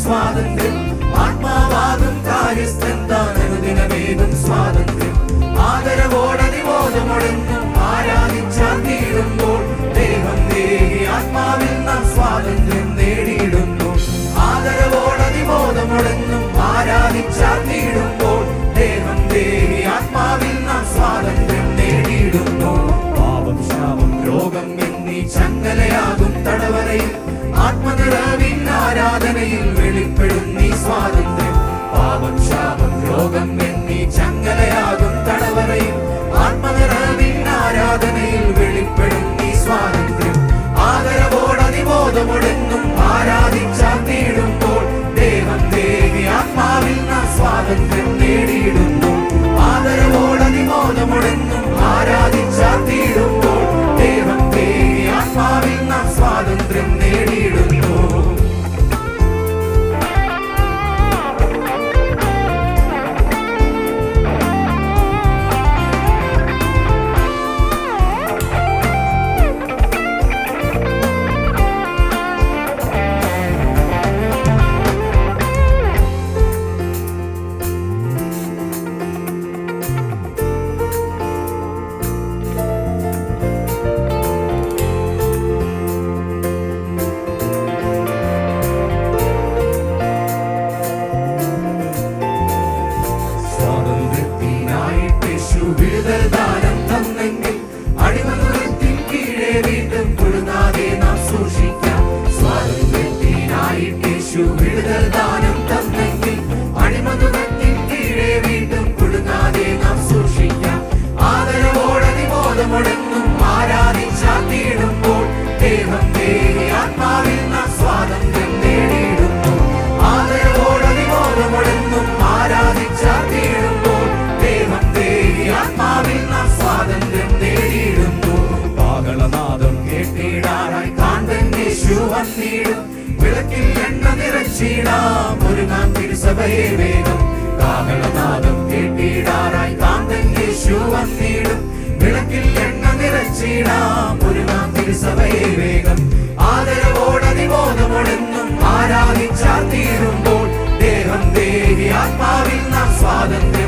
സ്വാതന്ത്ര്യം ആത്മാവാകും കാര്യസ്ഥൻ താൻ അനുദിനമേകും സ്വാതന്ത്ര്യം ആദരവോടതിബോധമൊടങ്ങും ആരാധിച്ചാൽ തീരുമ്പോൾ ദേഹം ദേഹി ആത്മാവിൽ നാം സ്വാതന്ത്ര്യം നേടിയിടുന്നു ആദരവോടതിബോധമൊടങ്ങും ആരാധിച്ചാൽ തീരുമ്പോൾ ദേഹം ദേഹി ആത്മാവിൽ നാം സ്വാതന്ത്ര്യം നേടിയിടുന്നു പാപം ശാപം രോഗം എന്നീ ചങ്ങലയാകും തടവറയിൽ ആത്മനിറവിൻ ആരാധനയിൽ വെളിപ്പെടും നീ സ്വാതന്ത്ര്യം പാപം ശാപം രോഗം എന്നീ ചങ്ങലയാകും തടവറയിൽ ആത്മനിറവിൻ ആരാധനയിൽ വെളിപ്പെടും നീ സ്വാതന്ത്ര്യം ആദരവോടതിബോധമൊടങ്ങും ആരാധിച്ചാൽ നേടുമ്പോൾ ദേഹം ദേവി ആത്മാവിൽ നാം സ്വാതന്ത്ര്യം നേടിയിടുന്നു ആദരവോടതിബോധമൊടങ്ങും ആരാധിച്ചാൽ തീരുമ്പോൾ ദേഹം ദേവി ആത്മാവിൽ നാം സ്വാതന്ത്ര്യം നേടിയിടുന്നു സ്വാതന്ത്ര്യത്തിനായിട്ട് യേശു വിടുതൽ ദാനം തന്നെങ്കിൽ അടിമനുറത്തിൽ കീഴെ വീണ്ടും കൊടുങ്ങാതെ നാം സൂക്ഷിക്കാം സ്വാതന്ത്ര്യത്തിനായിട്ട് യേശു വിടുതൽ ദാനം തന്നെങ്കിൽ അടിമനുറത്തിൽ കീഴെ വീണ്ടും കൊടുങ്ങാതെ നാം സൂക്ഷിക്കാം ആദരവോടതിബോധമൊടങ്ങും ആരാധിച്ചാൽ തീടുമ്പോൾ ദേഹം ദേഹി ആത്മാവിൽ നാം സ്വാതന്ത്ര്യം നേടിയിടുന്നു ആദരവോടതിബോധമൊടങ്ങും ആരാധിച്ചാൽ തീടുമ്പോൾ ദേഹം ദേഹി ആത്മാവിൽ നാം സ്വാതന്ത്ര്യം നേടിയിടുന്നു പാകളനാദം കേട്ടിടാറായി കാന്തൻ യേശു വന്നിടും വിളക്കിൽ എണ്ണ നിറച്ചിടാം ഒരു നാം തിരുസഭയെ വേഗം കാകളനാദം കേട്ടിടാറായി കാന്തൻ യേശു വന്നിടും വിളക്കിൽ എണ്ണ നിറച്ചിടാം ഒരു നാം തിരുസഭയെ വേഗം ആദരവോടതിബോധമൊടങ്ങും ആരാധിച്ചാൽ തീരുമ്പോൾ ദേഹം ദേഹി ആത്മാവിൽ നാം സ്വാതന്ത്ര്യം